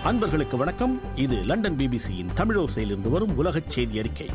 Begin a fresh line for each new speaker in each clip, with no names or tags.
அன்பர்களுக்கு வணக்கம் இது லண்டன் பிபிசியின் தமிழோசையிலிருந்து வரும் உலகச் செய்தி அறிக்கை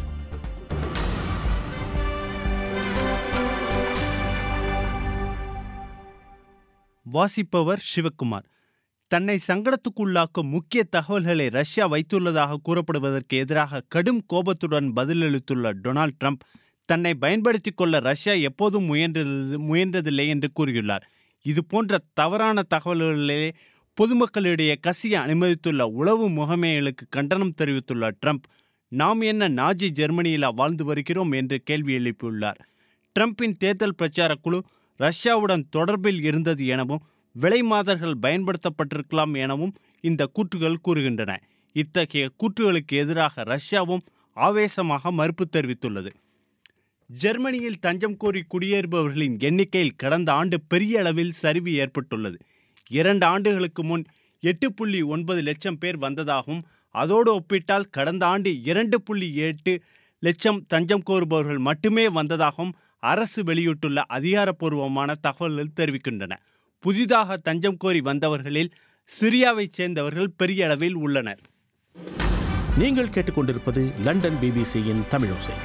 வாசிப்பவர் சிவக்குமார் தன்னை சங்கடத்துக்குள்ளாக்கும் முக்கிய தகவல்களை ரஷ்யா வைத்துள்ளதாக கூறப்படுவதற்கு எதிராக கடும் கோபத்துடன் பதிலளித்துள்ள டொனால்ட் ட்ரம்ப் தன்னை பயன்படுத்திக் கொள்ள ரஷ்யா எப்போதும் முயன்றது முயன்றதில்லை என்று கூறியுள்ளார் இது போன்ற தவறான தகவல்களே பொதுமக்களிடையே கசிய அனுமதித்துள்ள உளவு முகமைகளுக்கு கண்டனம் தெரிவித்துள்ள ட்ரம்ப் நாம் என்ன நாஜி ஜெர்மனியிலா வாழ்ந்து வருகிறோம் என்று கேள்வி எழுப்பியுள்ளார் ட்ரம்பின் தேர்தல் பிரச்சார குழு ரஷ்யாவுடன் தொடர்பில் இருந்தது எனவும் விலை மாதர்கள் பயன்படுத்தப்பட்டிருக்கலாம் எனவும் இந்த கூற்றுகள் கூறுகின்றன இத்தகைய கூற்றுகளுக்கு எதிராக ரஷ்யாவும் ஆவேசமாக மறுப்பு தெரிவித்துள்ளது ஜெர்மனியில் தஞ்சம் கோரி குடியேறுபவர்களின் எண்ணிக்கையில் கடந்த ஆண்டு பெரிய அளவில் சரிவு ஏற்பட்டுள்ளது இரண்டு ஆண்டுகளுக்கு முன் எட்டு புள்ளி ஒன்பது லட்சம் பேர் வந்ததாகவும் அதோடு ஒப்பிட்டால் கடந்த ஆண்டு இரண்டு புள்ளி எட்டு லட்சம் தஞ்சம் கோருபவர்கள் மட்டுமே வந்ததாகவும் அரசு வெளியிட்டுள்ள அதிகாரப்பூர்வமான தகவல்கள் தெரிவிக்கின்றன புதிதாக தஞ்சம் கோரி வந்தவர்களில் சிரியாவைச் சேர்ந்தவர்கள் பெரிய அளவில் உள்ளனர்
நீங்கள் கேட்டுக்கொண்டிருப்பது லண்டன் பிபிசியின் தமிழோசை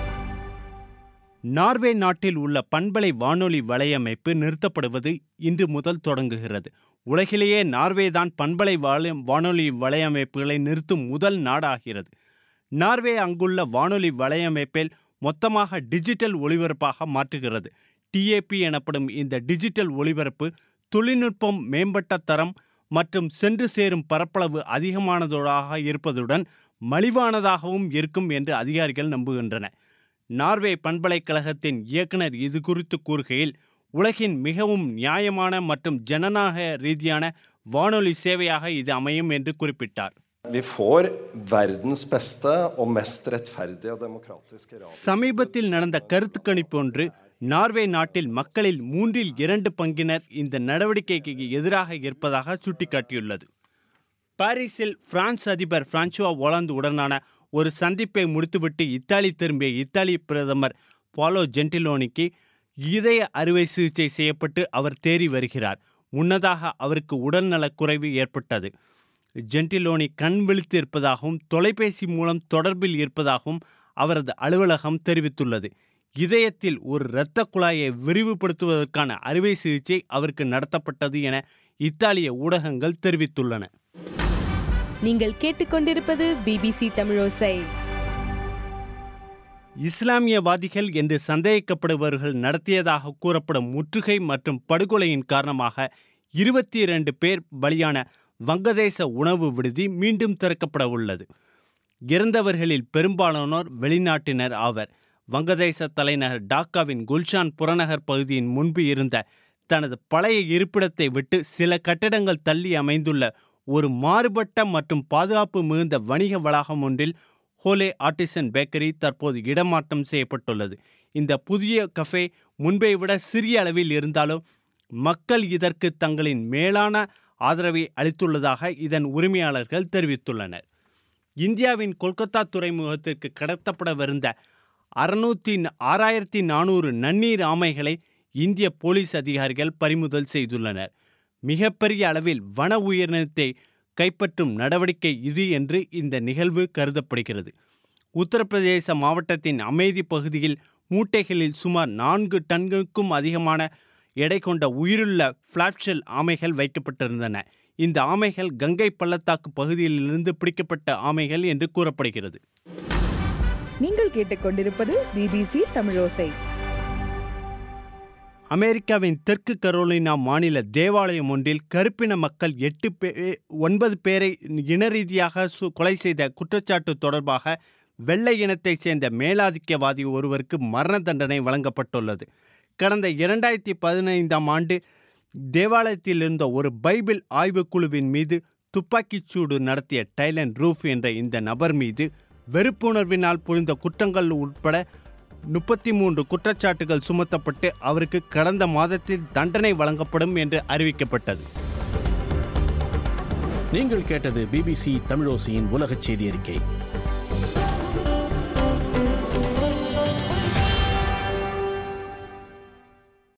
நார்வே நாட்டில் உள்ள பண்பலை வானொலி வலையமைப்பு நிறுத்தப்படுவது இன்று முதல் தொடங்குகிறது உலகிலேயே நார்வேதான் பண்பலை வால- வானொலி வலையமைப்புகளை நிறுத்தும் முதல் நாடாகிறது நார்வே அங்குள்ள வானொலி வலையமைப்பில் மொத்தமாக டிஜிட்டல் ஒளிபரப்பாக மாற்றுகிறது டிஏபி எனப்படும் இந்த டிஜிட்டல் ஒளிபரப்பு தொழில்நுட்பம் மேம்பட்ட தரம் மற்றும் சென்று சேரும் பரப்பளவு அதிகமானதாக இருப்பதுடன் மலிவானதாகவும் இருக்கும் என்று அதிகாரிகள் நம்புகின்றன நார்வே பண்பலைக்கழகத்தின் இயக்குனர் இது குறித்து கூறுகையில் உலகின் மிகவும் நியாயமான மற்றும் ஜனநாயக ரீதியான வானொலி சேவையாக இது அமையும் என்று குறிப்பிட்டார்
Vi får verdens beste og mest rettferdige og demokratiske radio.
சமீபத்தில் நடந்த கருத்து கணிப்பு ஒன்று நார்வே நாட்டில் மக்களில் மூன்றில் இரண்டு பங்கினர் இந்த நடவடிக்கைக்கு எதிராக இருப்பதாக சுட்டிக்காட்டியுள்ளது பாரிஸில் பிரான்ஸ் அதிபர் பிரான்சுவா ஒலாந்து உடனான ஒரு சந்திப்பை முடித்துவிட்டு இத்தாலி திரும்பிய இத்தாலி பிரதமர் பாலோ ஜென்டிலோனிக்கு இதய அறுவை சிகிச்சை செய்யப்பட்டு அவர் தேறி வருகிறார் முன்னதாக அவருக்கு உடல்நலக் குறைவு ஏற்பட்டது ஜென்டிலோனி கண் விழித்து இருப்பதாகவும் தொலைபேசி மூலம் தொடர்பில் இருப்பதாகவும் அவரது அலுவலகம் தெரிவித்துள்ளது இதயத்தில் ஒரு இரத்த குழாயை விரிவுபடுத்துவதற்கான அறுவை சிகிச்சை அவருக்கு நடத்தப்பட்டது என இத்தாலிய ஊடகங்கள் தெரிவித்துள்ளன
நீங்கள் கேட்டுக்கொண்டிருப்பது பிபிசி தமிழோசை
இஸ்லாமியவாதிகள் என்று சந்தேகிக்கப்படுபவர்கள் நடத்தியதாக கூறப்படும் முற்றுகை மற்றும் படுகொலையின் காரணமாக இருபத்தி இரண்டு பேர் பலியான வங்கதேச உணவு விடுதி மீண்டும் திறக்கப்பட உள்ளது இறந்தவர்களில் பெரும்பாலானோர் வெளிநாட்டினர் ஆவர் வங்கதேச தலைநகர் டாக்காவின் குல்ஷான் புறநகர் பகுதியின் முன்பு இருந்த தனது பழைய இருப்பிடத்தை விட்டு சில கட்டிடங்கள் தள்ளி அமைந்துள்ள ஒரு மாறுபட்ட மற்றும் பாதுகாப்பு மிகுந்த வணிக வளாகம் ஒன்றில் ஹோலே ஆர்டிசன் பேக்கரி தற்போது இடமாற்றம் செய்யப்பட்டுள்ளது இந்த புதிய கஃபே முன்பை விட சிறிய அளவில் இருந்தாலும் மக்கள் இதற்கு தங்களின் மேலான ஆதரவை அளித்துள்ளதாக இதன் உரிமையாளர்கள் தெரிவித்துள்ளனர் இந்தியாவின் கொல்கத்தா துறைமுகத்திற்கு கடத்தப்படவிருந்த அறுநூத்தி ஆறாயிரத்தி நானூறு நன்னீர் ஆமைகளை இந்திய போலீஸ் அதிகாரிகள் பறிமுதல் செய்துள்ளனர் மிகப்பெரிய அளவில் வன உயிரினத்தை கைப்பற்றும் நடவடிக்கை இது என்று இந்த நிகழ்வு கருதப்படுகிறது உத்தரப்பிரதேச மாவட்டத்தின் அமைதி பகுதியில் மூட்டைகளில் சுமார் நான்கு டன்களுக்கும் அதிகமான எடை கொண்ட உயிருள்ள பிளாட்ஷெல் ஆமைகள் வைக்கப்பட்டிருந்தன இந்த ஆமைகள் கங்கை பள்ளத்தாக்கு பகுதியிலிருந்து பிடிக்கப்பட்ட ஆமைகள் என்று கூறப்படுகிறது
நீங்கள் கேட்டுக்கொண்டிருப்பது பிபிசி தமிழோசை
அமெரிக்காவின் தெற்கு கரோலினா மாநில தேவாலயம் ஒன்றில் கருப்பின மக்கள் எட்டு பே ஒன்பது பேரை இனரீதியாக சு கொலை செய்த குற்றச்சாட்டு தொடர்பாக வெள்ளை இனத்தைச் சேர்ந்த மேலாதிக்கவாதி ஒருவருக்கு மரண தண்டனை வழங்கப்பட்டுள்ளது கடந்த இரண்டாயிரத்தி பதினைந்தாம் ஆண்டு தேவாலயத்தில் இருந்த ஒரு பைபிள் ஆய்வுக்குழுவின் மீது துப்பாக்கிச் சூடு நடத்திய டைலன் ரூஃப் என்ற இந்த நபர் மீது வெறுப்புணர்வினால் புரிந்த குற்றங்கள் உட்பட முப்பத்தி மூன்று குற்றச்சாட்டுகள் சுமத்தப்பட்டு அவருக்கு கடந்த மாதத்தில் தண்டனை வழங்கப்படும் என்று அறிவிக்கப்பட்டது
நீங்கள் கேட்டது பிபிசி தமிழோசையின் உலகச் செய்தி அறிக்கை